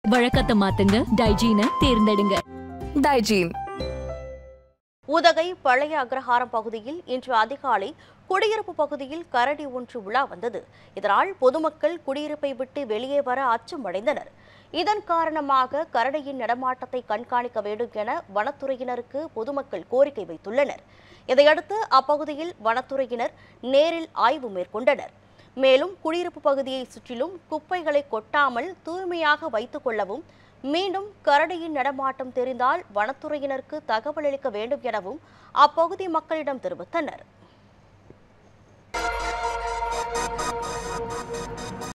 வழக்கத்தை மாத்துங்க டைஜீனை தேர்ந்தெடுங்க டைஜீன் உதகை பழைய அக்ரஹாரம் பகுதியில் இன்று அதிகாலை குடியிருப்பு பகுதியில் கரடி ஒன்று உலா வந்தது இதனால் பொதுமக்கள் குடியிருப்பை விட்டு வெளியே வர அச்சம் அடைந்தனர் இதன் காரணமாக கரடியின் நடமாட்டத்தை கண்காணிக்க வேண்டும் என வனத்துறையினருக்கு பொதுமக்கள் கோரிக்கை வைத்துள்ளனர் இதையடுத்து அப்பகுதியில் வனத்துறையினர் நேரில் ஆய்வு மேற்கொண்டனர் மேலும் குடியிருப்பு பகுதியை சுற்றிலும் குப்பைகளை கொட்டாமல் தூய்மையாக வைத்துக் கொள்ளவும் மீண்டும் கரடியின் நடமாட்டம் தெரிந்தால் வனத்துறையினருக்கு தகவல் அளிக்க வேண்டும் எனவும் அப்பகுதி மக்களிடம் தெரிவித்தனர்